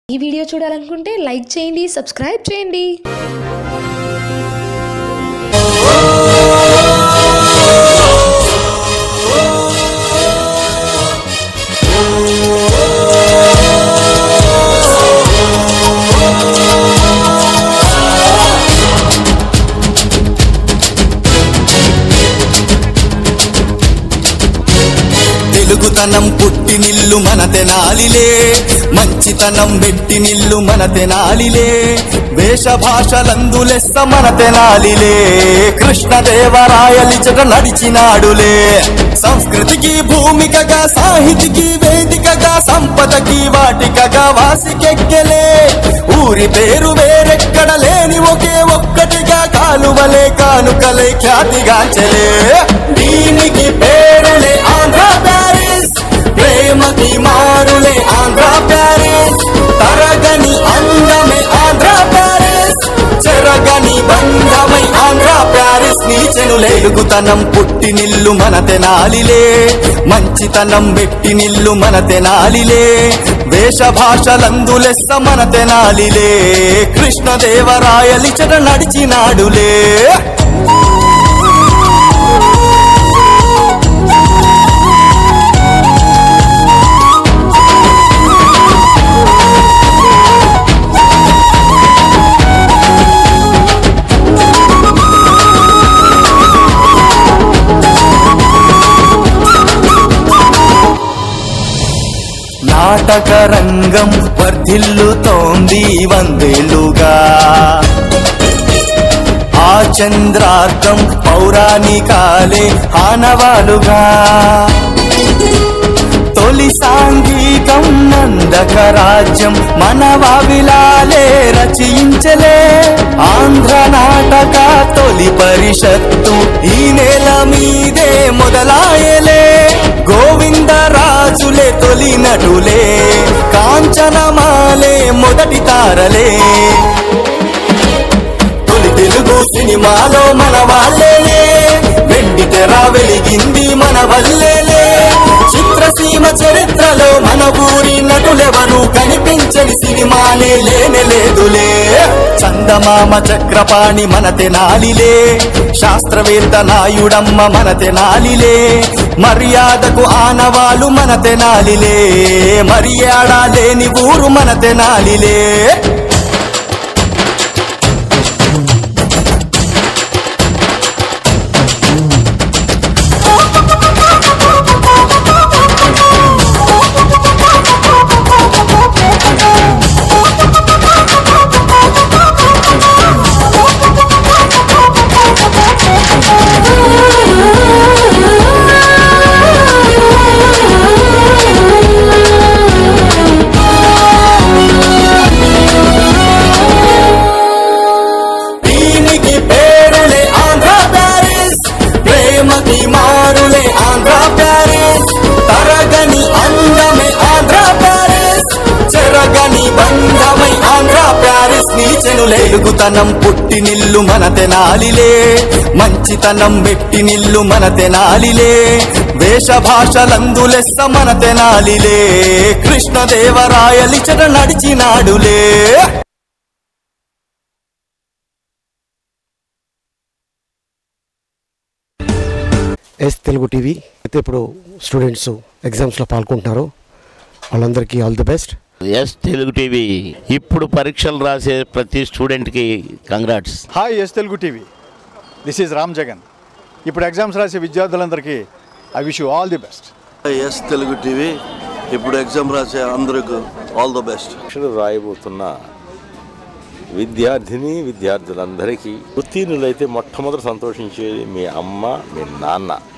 ఈ వీడియో చూడాలనుకుంటే లైక్ చేయండి సబ్స్క్రైబ్ చేయండి తెలుగుతనం పుట్టినిల్లు మన తెనాలిలే మంచితనం మెట్టినిల్లు మన తెనాలిలే వేషభాషలందు లెస్స మన తెనాలిలే కృష్ణదేవరాయలిచట నడిచినాడులే సంస్కృతికి భూమికగా సాహితికి వేదికగా సంపదకి వాటికగా వాసికెక్కెలే ఊరి పేరు వేరెక్కడ లేని ఒకే ఒక్కటిగా కాలువలే కానుకలే ఖ్యాతిగాంచలే దీనికి పేరులే ఆంధ్ర ప్యారిస్ ప్రేమకి మారులే ఆంధ్ర ప్యారిస్ తరగని అందమే ఆంధ్ర ప్యారిస్ చెరగని బంధమై ఆంధ్ర ప్యారిస్ నీచెను లేలుగుతనం పుట్టినిల్లు మన తెనాలిలే మంచితనం వెట్టినిల్లు మన తెనాలిలే వేషభాషలందు లెస్స మన తెనాలిలే కృష్ణదేవరాయలిచట నడిచినాడులే నాటక రంగం వర్ధిల్లుతోంది వందేళ్లుగా ఆ చంద్రార్థం పౌరాణికాలే ఆనవాలుగా తొలి సాంఘికం నందక రాజ్యం మనవావిలాలే రచయించలే ఆంధ్ర నాటక తొలి పరిషత్తు ఈ నేల మీదే మొదలాయలే గోవిందరాజులే తొలి నటులే కాంచనమాలే మొదటి తారలే తొలి తెలుగు సినిమాలో మన వాళ్ళేలే వెండి తెర వెలిగింది మన వల్లేలే చిత్రసీమ చరిత్రలో మన ఊరి నటులెవరు కనిపించని సినిమానే లేనే లేదులే చందమామ చక్రపాణి మన తెనాలిలే శాస్త్రవేత్త నాయుడమ్మ మన తెనాలిలే మర్యాదకు ఆనవాలు మన తెనాలిలే మర్యాద లేని ఊరు మన తెనాలిలే దీనికి పేరులే ఆంధ్ర ప్యారిస్ ప్రేమకి మారులే ఆంధ్ర ప్యారిస్ తరగని అందమే ఆంధ్ర ప్యారిస్ చెరగని బంధమై ఆంధ్ర ప్యారిస్ నీచెను లేలుగుతనం పుట్టినిల్లు మన తెనాలిలే మంచితనం వెట్టినిల్లు మన తెనాలిలే వేషభాషలందు లెస్స మన తెనాలిలే కృష్ణదేవరాయలిచట నడిచినాడులే ఎస్ తెలుగు టీవీ అయితే ఇప్పుడు స్టూడెంట్స్ ఎగ్జామ్స్లో పాల్గొంటున్నారు వాళ్ళందరికీ all the best S Telugu TV ఇప్పుడు పరీక్షలు రాసే ప్రతి స్టూడెంట్కి congrats hi S Telugu TV this is Ram Jagan ఇప్పుడు ఎగ్జామ్స్ రాసే విద్యార్థులందరికీ I wish you all the best S Telugu TV ఇప్పుడు ఎగ్జామ్ రాసే అందరికి ఆల్ ద బెస్ట్ పరీక్షలు రాయబోతున్న విద్యార్థిని విద్యార్థులందరికీ ఉత్తీర్ణులైతే మొట్టమొదటి సంతోషించేది మీ అమ్మ మీ నాన్న